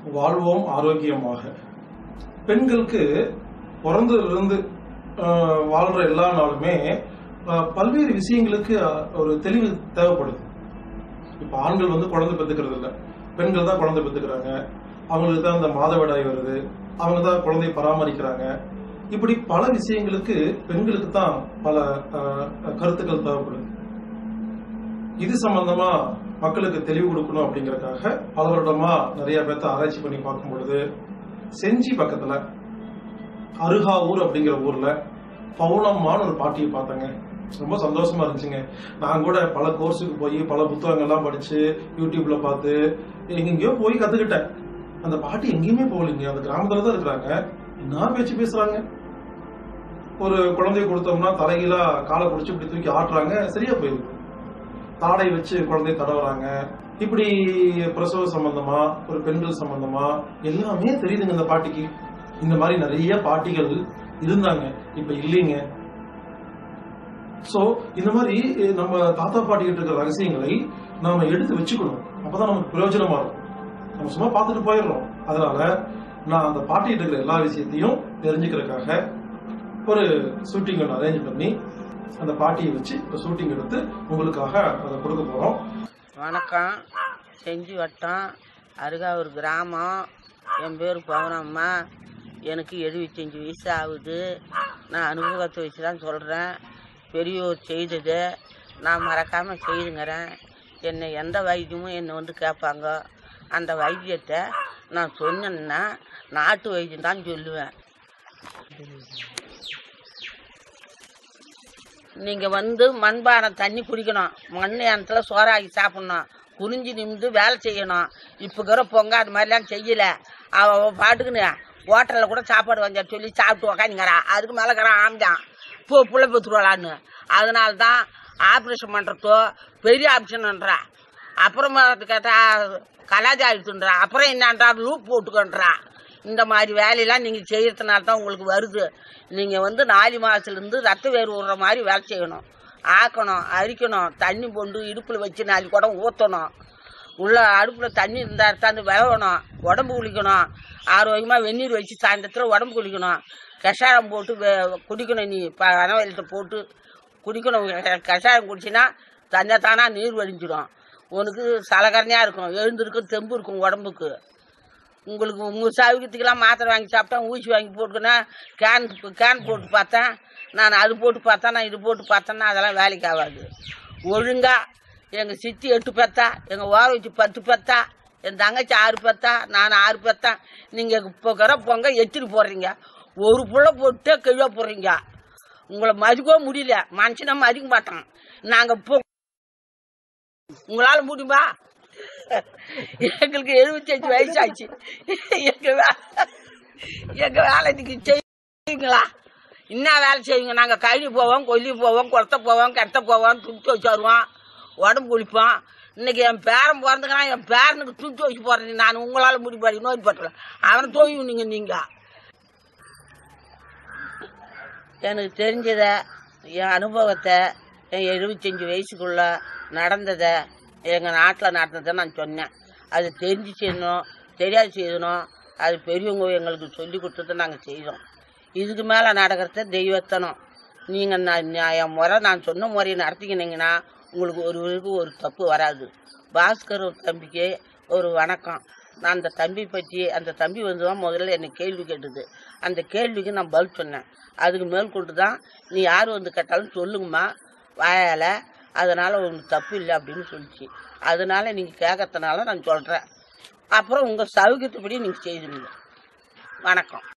வாழ்வோம் ஆரோக்கியமாக பெண்களுக்கு பிறந்ததிலிருந்து ஆஹ், வாழ்ற எல்லா நாளுமே ஆஹ், பல்வேறு விஷயங்களுக்கு ஆஹ், ஒரு தெளிவு தேவைப்படுது இப்ப ஆண்கள் வந்து குழந்தை பெத்துக்கிறது இல்ல பெண்கள் தான் குழந்தை பெத்துக்கிறாங்க அவங்களுக்கு தான் இந்த மாதவிடாய் வருது அவங்க தான் குழந்தையை பராமரிக்கிறாங்க இப்படி பல விஷயங்களுக்கு பெண்களுக்கு தான் பல ஆஹ், கருத்துக்கள் தேவைப்படுது இது சம்பந்தமா மக்களுக்கு தெளிவு கொடுக்கணும் அப்படிங்கறதுக்காக பல வருடமா நிறைய பேர்த்த ஆராய்ச்சி பண்ணி பார்க்கும் பொழுது செஞ்சி பக்கத்துல அருகாவூர் அப்படிங்கிற ஊர்ல பவுனம்மான்னு ஒரு பாட்டியை பார்த்தேங்க ரொம்ப சந்தோஷமா இருந்துச்சுங்க நான் கூட பல கோர்ஸுக்கு போய் பல புத்தகங்கள்லாம் படிச்சு யூடியூப்ல பார்த்து எங்கெங்கயோ போய் கத்துக்கிட்டேன் அந்த பாட்டி எங்கேயுமே போகலைங்க அந்த கிராமத்துல தான் இருக்கிறாங்க என்ன பேச்சு பேசுறாங்க ஒரு குழந்தைய கொடுத்தோம்னா தலைகீழா காலை பிடிச்சி இப்படி தூக்கி ஆட்டுறாங்க சரியா போயிருக்கு தாடை வச்சு குழந்தைய தடவுறாங்க இப்படி பிரசவ சம்பந்தமா ஒரு பெண்கள் சம்பந்தமா எல்லாமே தெரியுதுங்க இந்த பாட்டிக்கு இந்த மாதிரி நிறைய பாட்டிகள் இருந்தாங்க இப்ப இல்லைங்க சோ இந்த மாதிரி அஹ், நம்ம தாத்தா பாட்டி கிட்ட இருக்கிற ரகசியங்களை நாம எடுத்து வச்சுக்கணும் அப்பதான் நமக்கு பிரயோஜனமா இருக்கும் நம்ம சும்மா பார்த்துட்டு போயிடுறோம் அதனால நான் அந்த பாட்டிகிட்ட இருக்கிற எல்லா விஷயத்தையும் தெரிஞ்சுக்கிறதுக்காக ஒரு ஷூட்டிங் ஒன்று அரேஞ்ச் பண்ணி அந்த பாட்டியை வச்சு ஒரு ஷூட்டிங் எடுத்து உங்களுக்காக அதை கொடுக்க போறோம் வணக்கம் செஞ்சி வட்டம் அருகாவூர் கிராமம் என் பேர் பவனம்மா எனக்கு எழுபத்தஞ்சி வயசு ஆகுது நான் அனுபவத்தை வச்சு தான் சொல்கிறேன் பெரியோர் செய்தது நான் மறக்காமல் செய்துங்கிறேன் என்னை எந்த வைத்தியமும் என்னை வந்து கேட்பாங்க அந்த வைத்தியத்தை நான் சொன்னேன்னா நாட்டு வைத்தியம் தான் சொல்லுவேன் நீங்கள் வந்து மண்பானை தண்ணி குடிக்கணும் மண் இடத்துல சோறாக்கி சாப்பிடணும் குனிஞ்சு நிமிந்து வேலை செய்யணும் இப்போ இருக்கிற பொங்க அது மாதிரிலாம் செய்யலை அவள் அவள் பாட்டுக்குன்னு ஹோட்டலில் கூட சாப்பாடு வந்தா சொல்லி சாப்பிட்டு உக்காந்துங்கிறா அதுக்கு மேலே இருக்கிறான் ஆம்தான் போ புள்ள பெற்றுருவாளான்னு அதனால தான் ஆப்ரேஷன் பண்ணுறதோ பெரிய ஆப்ஷன்ன்றா அப்புறமா கேட்டால் கலாஜா ஆயிடுச்சுன்றா அப்புறம் என்னன்றா லூப் போட்டுக்கன்றா இந்த மாதிரி வேலையெல்லாம் நீங்கள் செய்யறதுனால தான் உங்களுக்கு வருது நீங்கள் வந்து நாலு மாதத்துலேருந்து ரத்த வேறு விடுற மாதிரி வேலை செய்யணும் ஆக்கணும் அரிக்கணும் தண்ணி கொண்டு இடுப்பில் வச்சு நாலு குடம் ஊற்றணும் உள்ள அடுப்பில் தண்ணி இருந்தால் எடுத்தாந்து விளவணும் உடம்பு குளிக்கணும் ஆரோக்கியமாக வெந்நீர் வச்சு சாயந்தரத்தில் உடம்பு குளிக்கணும் கஷாயம் போட்டு வே- குடிக்கணும் நீ ப வனவெளியில் போட்டு குடிக்கணும் க- கஷாயம் குடிச்சின்னா தன்னை தானா நீர் வடிஞ்சிடும் உனக்கு சலகரணையாக இருக்கும் எழுந்திருக்கும் தெம்பு இருக்கும் உடம்புக்கு உங்களுக்கு உங்கள் சௌகரியத்துக்கெல்லாம் மாத்திரை வாங்கி சாப்பிட்டா ஊசி வாங்கி போட்டுக்கினா கேன் கேன் போட்டு பார்த்தேன் நான் அது போட்டு பார்த்தேன் நான் இது போட்டு பார்த்தேன்னா அதெல்லாம் வேலைக்கு ஆகாது ஒழுங்கா எங்கள் சித்தி எட்டு பெத்தா எங்கள் ஓரவச்சி பத்து பெத்தா என் தங்கச்சி ஆறு பெத்தா நான் ஆறு பெத்தா நீங்கள் இப்போ கிற பொங்க எத்திரி போடுறீங்க ஒரு புள்ள போட்டு கீழே போடுறீங்க உங்களை மதிக்கவும் முடியல மனுஷனை மதிக்க மாட்டான் நாங்கள் இப்போ உங்களால் முடியுமா எங்களுக்கு எழுபத்தஞ்சு வயசு ஆச்சு எங்க வே- எங்க வேலை இன்னைக்கு செய்வீங்களா என்ன வேலை செய்வீங்க நாங்கள் கழனி போவோம் கொல்லி போவோம் குளத்த போவோம் கெட்ட போவோம் துட்டு வச்சு வருவோம் உடம்பு குளிப்போம் இன்னைக்கு என் பேரன் பிறந்துக்கிறான் என் பேரனுக்கு துட்டு வச்சு போடுறேன் நான் உங்களால் முடிப்பாடி நோய் பட்டல அவனை தோய்வு நீங்க நீங்க எனக்கு தெரிஞ்சதை என் அனுபவத்தை என் எழுபத்தஞ்சி வயசுக்குள்ள நடந்ததை எங்கள் நாட்டில் நடந்ததை நான் சொன்னேன் அது தெரிஞ்சு செய்யணும் தெரியாது செய்யணும் அது பெரியவங்க எங்களுக்கு சொல்லி கொடுத்ததை நாங்கள் செய்தோம் இதுக்கு மேலே நடக்கிறத தெய்வத்தனம் நீங்கள் நான் என் முறை நான் சொன்ன முறையை நடத்திக்கினீங்கன்னா உங்களுக்கு ஒருவருக்கு ஒரு தப்பு வராது பாஸ்கர் ஒரு தம்பிக்கு ஒரு வணக்கம் நான் அந்த தம்பி பற்றி அந்த தம்பி வந்து தான் முதல்ல என்னை கேள்வி கேட்டது அந்த கேள்விக்கு நான் பதில் சொன்னேன் அதுக்கு மேற்கொண்டு தான் நீ யார் வந்து கேட்டாலும் சொல்லுங்கம்மா வாயால் அதனால் உங்களுக்கு தப்பு இல்லை அப்படின்னு சொல்லிச்சு அதனால நீங்கள் கேட்கறதுனால நான் சொல்கிறேன் அப்புறம் உங்கள் சௌகரியத்துப்படி நீங்கள் செய்துங்க வணக்கம்